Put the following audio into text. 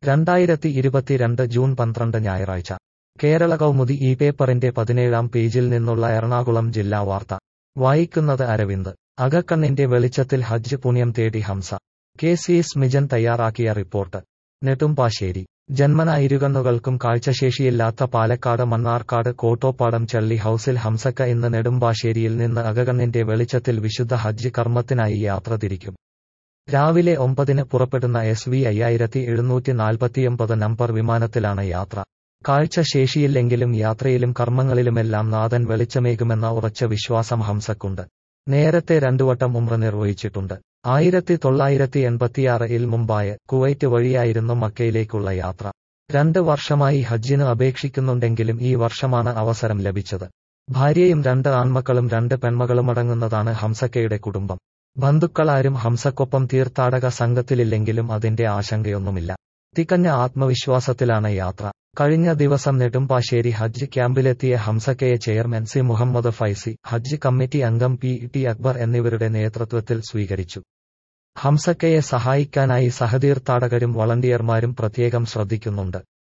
രണ്ടായിരത്തി ഇരുപത്തിരണ്ട് ജൂൺ പന്ത്രണ്ട് ഞായറാഴ്ച കേരള കൗമുദി ഈ പേപ്പറിന്റെ പതിനേഴാം പേജിൽ നിന്നുള്ള എറണാകുളം ജില്ലാ വാർത്ത വായിക്കുന്നത് അരവിന്ദ് അകക്കണ്ണിന്റെ വെളിച്ചത്തിൽ ഹജ്ജ് പുണ്യം തേടി ഹംസ കെ സി സ്മിജൻ തയ്യാറാക്കിയ റിപ്പോർട്ട് നെടുമ്പാശ്ശേരി ജന്മന ഇരുകണ്ണുകൾക്കും കാഴ്ചശേഷിയില്ലാത്ത പാലക്കാട് മണ്ണാർക്കാട് കോട്ടോപ്പാടം ചള്ളി ഹൌസിൽ ഹംസക്ക ഇന്ന് നെടുമ്പാശ്ശേരിയിൽ നിന്ന് അകകണ്ണിന്റെ വെളിച്ചത്തിൽ വിശുദ്ധ ഹജ്ജ് കർമ്മത്തിനായി യാത്ര തിരിക്കും രാവിലെ ഒമ്പതിന് പുറപ്പെടുന്ന എസ് വി അയ്യായിരത്തി എഴുന്നൂറ്റി നാൽപ്പത്തിയൊമ്പത് നമ്പർ വിമാനത്തിലാണ് യാത്ര കാഴ്ച ശേഷിയില്ലെങ്കിലും യാത്രയിലും കർമ്മങ്ങളിലുമെല്ലാം നാഥൻ വെളിച്ചമേകുമെന്ന ഉറച്ച വിശ്വാസം ഹംസക്കുണ്ട് നേരത്തെ രണ്ടുവട്ടം ഉമ്ര നിർവഹിച്ചിട്ടുണ്ട് ആയിരത്തി തൊള്ളായിരത്തി എൺപത്തിയാറിൽ മുംബായ് കുവൈറ്റ് വഴിയായിരുന്നു മക്കയിലേക്കുള്ള യാത്ര രണ്ട് വർഷമായി ഹജ്ജിന് അപേക്ഷിക്കുന്നുണ്ടെങ്കിലും ഈ വർഷമാണ് അവസരം ലഭിച്ചത് ഭാര്യയും രണ്ട് ആൺമക്കളും രണ്ട് പെൺമകളുമടങ്ങുന്നതാണ് ഹംസക്കയുടെ കുടുംബം ബന്ധുക്കളാരും ഹംസക്കൊപ്പം തീർത്ഥാടക സംഘത്തിലില്ലെങ്കിലും അതിന്റെ ആശങ്കയൊന്നുമില്ല തികഞ്ഞ ആത്മവിശ്വാസത്തിലാണ് യാത്ര കഴിഞ്ഞ ദിവസം നെടുമ്പാശ്ശേരി ഹജ്ജ് ക്യാമ്പിലെത്തിയ ഹംസക്കയെ ചെയർമാൻ സി മുഹമ്മദ് ഫൈസി ഹജ്ജ് കമ്മിറ്റി അംഗം പി ടി അക്ബർ എന്നിവരുടെ നേതൃത്വത്തിൽ സ്വീകരിച്ചു ഹംസക്കയെ സഹായിക്കാനായി സഹതീർത്ഥാടകരും വളണ്ടിയർമാരും പ്രത്യേകം ശ്രദ്ധിക്കുന്നുണ്ട്